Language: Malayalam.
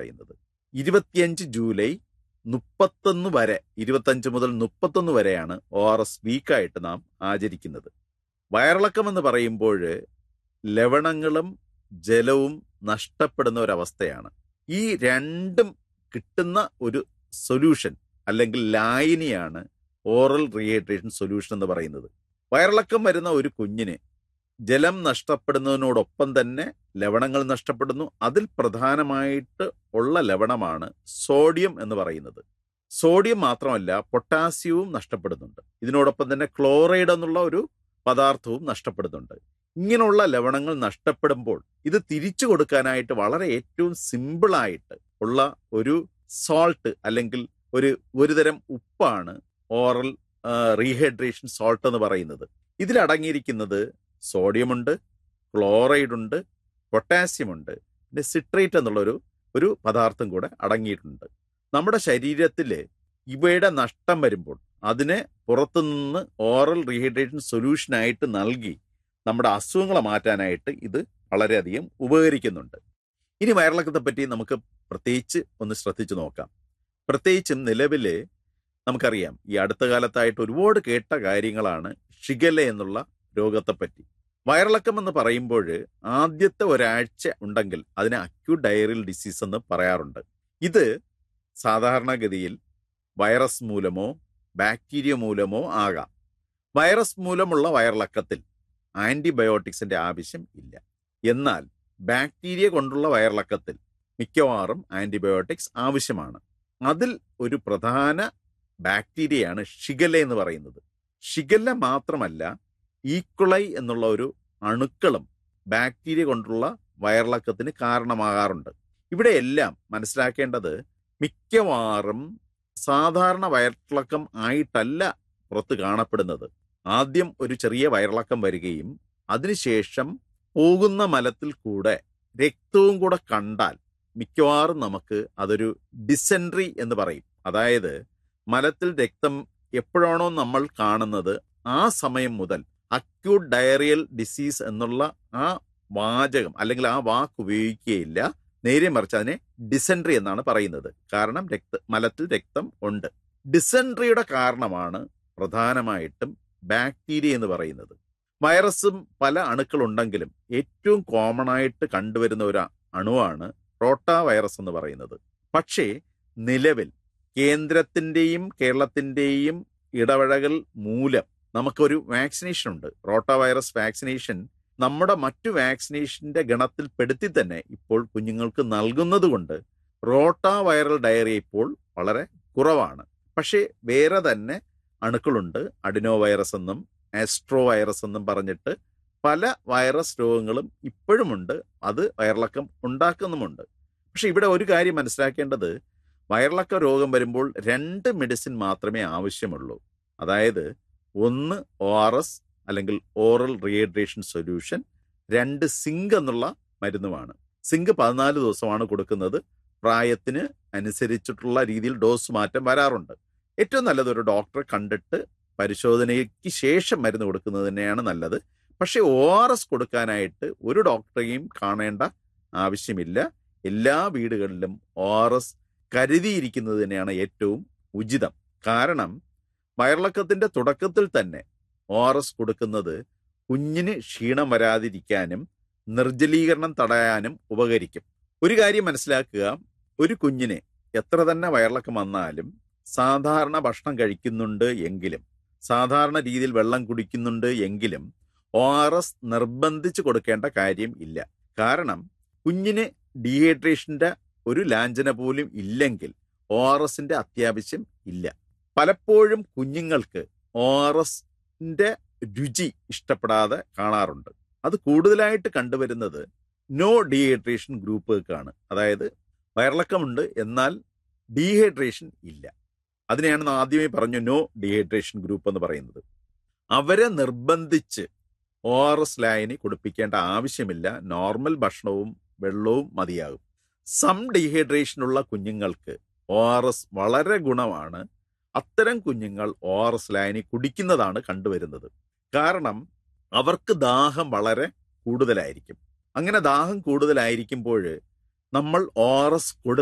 പറയുന്നത് ഇരുപത്തിയഞ്ച് ജൂലൈ മുപ്പത്തൊന്ന് വരെ ഇരുപത്തഞ്ച് മുതൽ മുപ്പത്തൊന്ന് വരെയാണ് ഒ ആർ എസ് വീക്കായിട്ട് നാം ആചരിക്കുന്നത് വയറിളക്കം എന്ന് പറയുമ്പോൾ ലവണങ്ങളും ജലവും നഷ്ടപ്പെടുന്ന ഒരവസ്ഥയാണ് ഈ രണ്ടും കിട്ടുന്ന ഒരു സൊല്യൂഷൻ അല്ലെങ്കിൽ ലായനിയാണ് ഓറൽ റീഹൈഡ്രേഷൻ സൊല്യൂഷൻ എന്ന് പറയുന്നത് വയറിളക്കം വരുന്ന ഒരു കുഞ്ഞിന് ജലം നഷ്ടപ്പെടുന്നതിനോടൊപ്പം തന്നെ ലവണങ്ങൾ നഷ്ടപ്പെടുന്നു അതിൽ പ്രധാനമായിട്ട് ഉള്ള ലവണമാണ് സോഡിയം എന്ന് പറയുന്നത് സോഡിയം മാത്രമല്ല പൊട്ടാസ്യവും നഷ്ടപ്പെടുന്നുണ്ട് ഇതിനോടൊപ്പം തന്നെ ക്ലോറൈഡ് എന്നുള്ള ഒരു പദാർത്ഥവും നഷ്ടപ്പെടുന്നുണ്ട് ഇങ്ങനെയുള്ള ലവണങ്ങൾ നഷ്ടപ്പെടുമ്പോൾ ഇത് തിരിച്ചു കൊടുക്കാനായിട്ട് വളരെ ഏറ്റവും സിമ്പിളായിട്ട് ഉള്ള ഒരു സോൾട്ട് അല്ലെങ്കിൽ ഒരു ഒരുതരം ഉപ്പാണ് ഓറൽ റീഹൈഡ്രേഷൻ സോൾട്ട് എന്ന് പറയുന്നത് ഇതിലടങ്ങിയിരിക്കുന്നത് സോഡിയം ഉണ്ട് ക്ലോറൈഡ് ഉണ്ട് പൊട്ടാസ്യം ഉണ്ട് പിന്നെ സിട്രേറ്റ് എന്നുള്ളൊരു ഒരു പദാർത്ഥം കൂടെ അടങ്ങിയിട്ടുണ്ട് നമ്മുടെ ശരീരത്തിൽ ഇവയുടെ നഷ്ടം വരുമ്പോൾ അതിനെ പുറത്തുനിന്ന് ഓറൽ റീഹൈഡ്രേഷൻ സൊല്യൂഷനായിട്ട് നൽകി നമ്മുടെ അസുഖങ്ങളെ മാറ്റാനായിട്ട് ഇത് വളരെയധികം ഉപകരിക്കുന്നുണ്ട് ഇനി വയറിളക്കത്തെ പറ്റി നമുക്ക് പ്രത്യേകിച്ച് ഒന്ന് ശ്രദ്ധിച്ചു നോക്കാം പ്രത്യേകിച്ചും നിലവിൽ നമുക്കറിയാം ഈ അടുത്ത കാലത്തായിട്ട് ഒരുപാട് കേട്ട കാര്യങ്ങളാണ് ഷിഗല എന്നുള്ള രോഗത്തെപ്പറ്റി വയറിളക്കം എന്ന് പറയുമ്പോൾ ആദ്യത്തെ ഒരാഴ്ച ഉണ്ടെങ്കിൽ അതിനെ അക്യൂട്ട് ഡയറിയൽ ഡിസീസ് എന്ന് പറയാറുണ്ട് ഇത് സാധാരണഗതിയിൽ വൈറസ് മൂലമോ ബാക്ടീരിയ മൂലമോ ആകാം വൈറസ് മൂലമുള്ള വയറിളക്കത്തിൽ ആന്റിബയോട്ടിക്സിന്റെ ആവശ്യം ഇല്ല എന്നാൽ ബാക്ടീരിയ കൊണ്ടുള്ള വയറിളക്കത്തിൽ മിക്കവാറും ആന്റിബയോട്ടിക്സ് ആവശ്യമാണ് അതിൽ ഒരു പ്രധാന ബാക്ടീരിയയാണ് ഷിഗല്ല എന്ന് പറയുന്നത് ഷിഗല്ല മാത്രമല്ല ഈക്വളൈ എന്നുള്ള ഒരു അണുക്കളും ബാക്ടീരിയ കൊണ്ടുള്ള വയറിളക്കത്തിന് കാരണമാകാറുണ്ട് ഇവിടെയെല്ലാം മനസ്സിലാക്കേണ്ടത് മിക്കവാറും സാധാരണ വയറിളക്കം ആയിട്ടല്ല പുറത്ത് കാണപ്പെടുന്നത് ആദ്യം ഒരു ചെറിയ വയറിളക്കം വരികയും അതിനുശേഷം പോകുന്ന മലത്തിൽ കൂടെ രക്തവും കൂടെ കണ്ടാൽ മിക്കവാറും നമുക്ക് അതൊരു ഡിസെൻട്രി എന്ന് പറയും അതായത് മലത്തിൽ രക്തം എപ്പോഴാണോ നമ്മൾ കാണുന്നത് ആ സമയം മുതൽ അക്യൂട്ട് ഡയറിയൽ ഡിസീസ് എന്നുള്ള ആ വാചകം അല്ലെങ്കിൽ ആ വാക്ക് ഉപയോഗിക്കുകയില്ല നേരെ മറിച്ച് അതിനെ ഡിസെൻട്രി എന്നാണ് പറയുന്നത് കാരണം രക്ത മലത്തിൽ രക്തം ഉണ്ട് ഡിസെൻട്രിയുടെ കാരണമാണ് പ്രധാനമായിട്ടും ബാക്ടീരിയ എന്ന് പറയുന്നത് വൈറസും പല അണുക്കളുണ്ടെങ്കിലും ഏറ്റവും കോമൺ ആയിട്ട് കണ്ടുവരുന്ന ഒരു അണുവാണ് റോട്ടാ വൈറസ് എന്ന് പറയുന്നത് പക്ഷേ നിലവിൽ കേന്ദ്രത്തിന്റെയും കേരളത്തിന്റെയും ഇടപഴകൽ മൂലം നമുക്കൊരു വാക്സിനേഷൻ ഉണ്ട് റോട്ടാ വൈറസ് വാക്സിനേഷൻ നമ്മുടെ മറ്റു വാക്സിനേഷന്റെ ഗണത്തിൽ പെടുത്തി തന്നെ ഇപ്പോൾ കുഞ്ഞുങ്ങൾക്ക് നൽകുന്നത് കൊണ്ട് റോട്ടാ വൈറൽ ഡയറിയ ഇപ്പോൾ വളരെ കുറവാണ് പക്ഷേ വേറെ തന്നെ അണുക്കളുണ്ട് അഡിനോ വൈറസ് എന്നും ആസ്ട്രോ വൈറസ് എന്നും പറഞ്ഞിട്ട് പല വൈറസ് രോഗങ്ങളും ഇപ്പോഴുമുണ്ട് അത് വയറിളക്കം ഉണ്ടാക്കുന്നുമുണ്ട് പക്ഷെ ഇവിടെ ഒരു കാര്യം മനസ്സിലാക്കേണ്ടത് വയറിളക്ക രോഗം വരുമ്പോൾ രണ്ട് മെഡിസിൻ മാത്രമേ ആവശ്യമുള്ളൂ അതായത് ഒന്ന് ഒ ആർ എസ് അല്ലെങ്കിൽ ഓറൽ റീഹൈഡ്രേഷൻ സൊല്യൂഷൻ രണ്ട് സിങ്ക് എന്നുള്ള മരുന്നുമാണ് സിങ്ക് പതിനാല് ദിവസമാണ് കൊടുക്കുന്നത് പ്രായത്തിന് അനുസരിച്ചിട്ടുള്ള രീതിയിൽ ഡോസ് മാറ്റം വരാറുണ്ട് ഏറ്റവും നല്ലത് ഒരു ഡോക്ടറെ കണ്ടിട്ട് പരിശോധനയ്ക്ക് ശേഷം മരുന്ന് കൊടുക്കുന്നത് തന്നെയാണ് നല്ലത് പക്ഷേ ഒ ആർ എസ് കൊടുക്കാനായിട്ട് ഒരു ഡോക്ടറെയും കാണേണ്ട ആവശ്യമില്ല എല്ലാ വീടുകളിലും ഒ ആർ എസ് കരുതിയിരിക്കുന്നത് തന്നെയാണ് ഏറ്റവും ഉചിതം കാരണം വയറിളക്കത്തിന്റെ തുടക്കത്തിൽ തന്നെ ഒ ആർ എസ് കൊടുക്കുന്നത് കുഞ്ഞിന് ക്ഷീണം വരാതിരിക്കാനും നിർജ്ജലീകരണം തടയാനും ഉപകരിക്കും ഒരു കാര്യം മനസ്സിലാക്കുക ഒരു കുഞ്ഞിന് എത്ര തന്നെ വയറിളക്കം വന്നാലും സാധാരണ ഭക്ഷണം കഴിക്കുന്നുണ്ട് എങ്കിലും സാധാരണ രീതിയിൽ വെള്ളം കുടിക്കുന്നുണ്ട് എങ്കിലും ഒ ആർ എസ് നിർബന്ധിച്ച് കൊടുക്കേണ്ട കാര്യം ഇല്ല കാരണം കുഞ്ഞിന് ഡീഹൈഡ്രേഷന്റെ ഒരു ലാഞ്ചന പോലും ഇല്ലെങ്കിൽ ഒ ആർ എസിന്റെ അത്യാവശ്യം ഇല്ല പലപ്പോഴും കുഞ്ഞുങ്ങൾക്ക് ഒ ആർ എസിന്റെ രുചി ഇഷ്ടപ്പെടാതെ കാണാറുണ്ട് അത് കൂടുതലായിട്ട് കണ്ടുവരുന്നത് നോ ഡീഹൈഡ്രേഷൻ ഗ്രൂപ്പുകൾക്കാണ് അതായത് വയറിളക്കമുണ്ട് എന്നാൽ ഡീഹൈഡ്രേഷൻ ഇല്ല അതിനെയാണ് ആദ്യമേ പറഞ്ഞു നോ ഡീഹൈഡ്രേഷൻ ഗ്രൂപ്പ് എന്ന് പറയുന്നത് അവരെ നിർബന്ധിച്ച് ഒ ആർ എസ് ലായനി കുടിപ്പിക്കേണ്ട ആവശ്യമില്ല നോർമൽ ഭക്ഷണവും വെള്ളവും മതിയാകും സം ഡീഹൈഡ്രേഷനുള്ള കുഞ്ഞുങ്ങൾക്ക് ഒ ആർ എസ് വളരെ ഗുണമാണ് അത്തരം കുഞ്ഞുങ്ങൾ ഒ ആർ എസ് ലായനി കുടിക്കുന്നതാണ് കണ്ടുവരുന്നത് കാരണം അവർക്ക് ദാഹം വളരെ കൂടുതലായിരിക്കും അങ്ങനെ ദാഹം കൂടുതലായിരിക്കുമ്പോൾ നമ്മൾ ഒ ആർ എസ് കൊടു